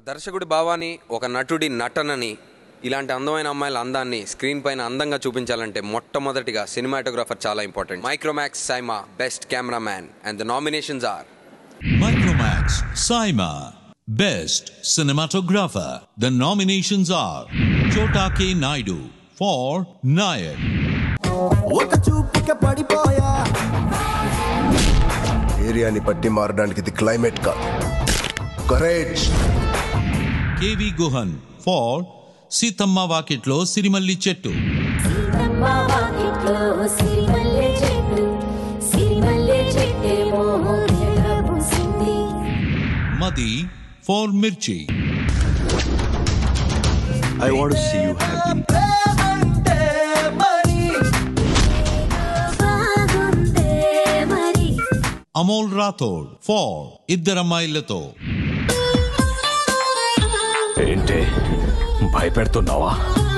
దర్శకుడి భావాన్ని ఒక నటుడి నటనని ఇలాంటి అందమైన అమ్మాయిల అందాన్ని స్క్రీన్ పైన అందంగా చూపించాలంటే మొట్టమొదటిగా సినిమాటోగ్రాఫర్ చాలా important Micromax SIIMA best cameraman and the nominations are Micromax Saima Best Cinematographer. The nominations are Chota K. Naidu for Nayak, ఒక చూపుకి పడిపోయా ఏరియాని బట్టి మారడానికి ఇది క్లైమేట్ కాదు courage K.V. Guhan for Sithamma Vakitlo Sirimalli Chettu, Seethamma Vakitlo Sirimalle Chettu సిరిమల్లె చెట్టేమో పూసింది Madi for Mirchi, I want see you happy బాగుందే మరి Amol Rathod for Iddaramailato, ఏంటి భయపెడుతున్నావా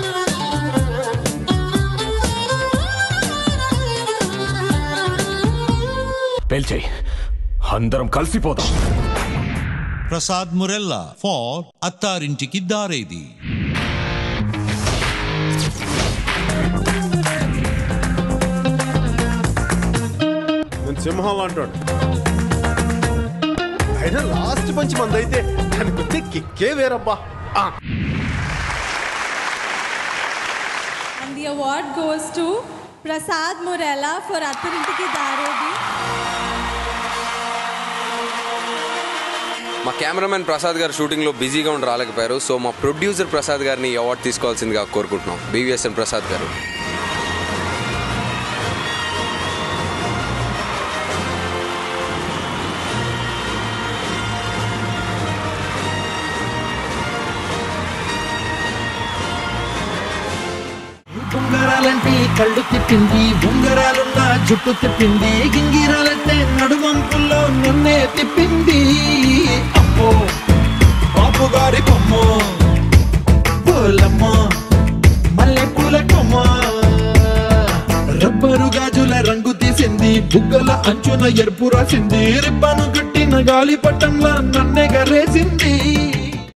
పేల్చేయి అందరం కలిసిపోదాం Prasad Murella for Attarinchiki Daredi, నేను సింహం అంటాడు అయినా లాస్ట్ పంచి మంది అయితే దానికి వచ్చే కిక్కే వేరబ్బా ఆ. And the award goes to Prasad Morella for Attarintiki Daredi. మా కెమెరామెన్ ప్రసాద్ గారు షూటింగ్లో బిజీగా ఉండి రాలేకపోయారు సో మా ప్రొడ్యూసర్ ప్రసాద్ గారిని ఈ అవార్డు తీసుకోవాల్సిందిగా కోరుకుంటున్నాం బీవీఎస్ఎన్ ప్రసాద్ గారు ఉంగరాలంటే కళ్ళు తిప్పింది ఉంగరాలున్న జుట్టు తిప్పింది గింగిరాలంటే నడుమంపుల్లో నన్నే తిప్పింది అమ్మో బాబు గారి బొమ్మ పూలమ్మ మల్లె పూల కొమ్మ రబ్బరు గాజుల రంగు తీసింది బుగ్గల అంచున ఎరుపు రాసింది రిబ్బను కట్టిన గాలి పట్టంలా నన్నెగరేసింది